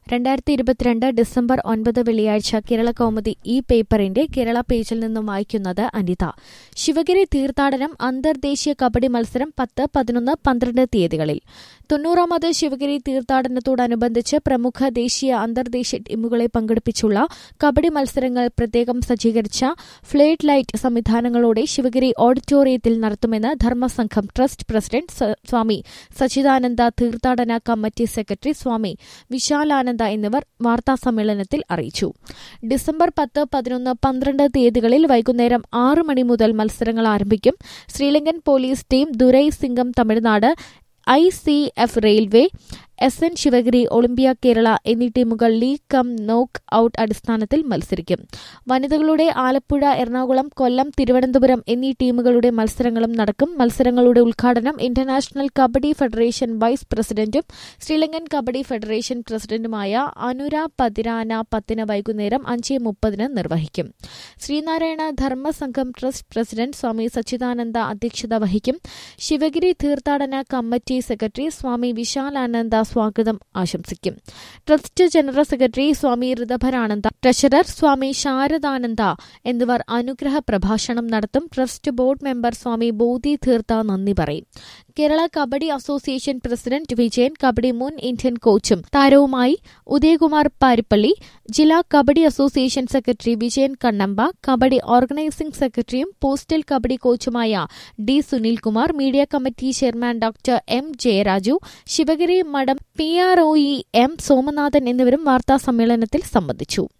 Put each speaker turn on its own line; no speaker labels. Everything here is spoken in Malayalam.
രണ്ടായിരത്തി ഇരുപത്തിരണ്ട് ഡിസംബർ ഒൻപത് വെള്ളിയാഴ്ച കേരള കൗമുദി ഈ പേപ്പറിന്റെ കേരള പേജിൽ നിന്നും വായിക്കുന്നത് അനിത ശിവഗിരി തീർത്ഥാടനം അന്തർദേശീയ കബഡി മത്സരം പത്ത് പതിനൊന്ന് പന്ത്രണ്ട് തീയതികളിൽ തൊണ്ണൂറാമത് ശിവഗിരി തീർത്ഥാടനത്തോടനുബന്ധിച്ച് പ്രമുഖ ദേശീയ അന്തർദേശീയ ടീമുകളെ പങ്കെടുപ്പിച്ചുള്ള കബഡി മത്സരങ്ങൾ പ്രത്യേകം സജ്ജീകരിച്ച ഫ്ലേഡ് ലൈറ്റ് സംവിധാനങ്ങളോടെ ശിവഗിരി ഓഡിറ്റോറിയത്തിൽ നടത്തുമെന്ന് ധർമ്മസംഘം ട്രസ്റ്റ് പ്രസിഡന്റ് സ- സ്വാമി സച്ചിദാനന്ദ തീർത്ഥാടന കമ്മിറ്റി സെക്രട്ടറി സ്വാമി വിശാലാനന്ദ എന്നിവർ വാർത്താസമ്മേളനത്തിൽ അറിയിച്ചു ഡിസംബർ പത്ത് പതിനൊന്ന് പന്ത്രണ്ട് തീയതികളിൽ വൈകുന്നേരം ആറ് മണി മുതൽ മത്സരങ്ങൾ ആരംഭിക്കും Sri Lankan police team Durai Singam Tamilnadu I C F railway S N Sivagiri Olympia Kerala എന്നീ ടീമുകൾ ലീഗ് കം നോക്ക് ഔട്ട് അടിസ്ഥാനത്തിൽ മത്സരിക്കും വനിതകളുടെ ആലപ്പുഴ എറണാകുളം കൊല്ലം തിരുവനന്തപുരം എന്നീ ടീമുകളുടെ മത്സരങ്ങളും നടക്കും മത്സരങ്ങളുടെ ഉദ്ഘാടനം ഇന്റർനാഷണൽ കബഡി ഫെഡറേഷൻ വൈസ് പ്രസിഡന്റും ശ്രീലങ്കൻ കബഡി ഫെഡറേഷൻ പ്രസിഡന്റുമായ അനുര പതിരാന പത്തിന് വൈകുന്നേരം അഞ്ച് മുപ്പതിന് നിർവഹിക്കും ശ്രീനാരായണ ധർമ്മസംഘം ട്രസ്റ്റ് പ്രസിഡന്റ് സ്വാമി സച്ചിദാനന്ദ അധ്യക്ഷത വഹിക്കും ശിവഗിരി തീർത്ഥാടന കമ്മിറ്റി സെക്രട്ടറി സ്വാമി വിശാലാനന്ദ സ്വാഗതം ആശംസിക്കും trust general secretary Swami Rithambharananda treasurer Swami Saradananda എന്നിവർ അനുഗ്രഹ പ്രഭാഷണം നടത്തും trust board member Swami Bodhi Theertha നന്ദി പറയും കേരള കബഡി അസോസിയേഷൻ പ്രസിഡന്റ് വിജയൻ കബഡി മുൻ ഇന്ത്യൻ കോച്ചും താരവുമായി ഉദയകുമാർ പാരിപ്പള്ളി ജില്ലാ kabaddi association secretary Vijayan Kannamba kabaddi organising സെക്രട്ടറിയും പോസ്റ്റൽ കബഡി കോച്ചുമായ D Sunilkumar media committee chairman doctor M Jayaraju Sivagiri മഠം P R O E M Somanathan എന്നിവരും വാർത്താ സമ്മേളനത്തിൽ സംബന്ധിച്ചു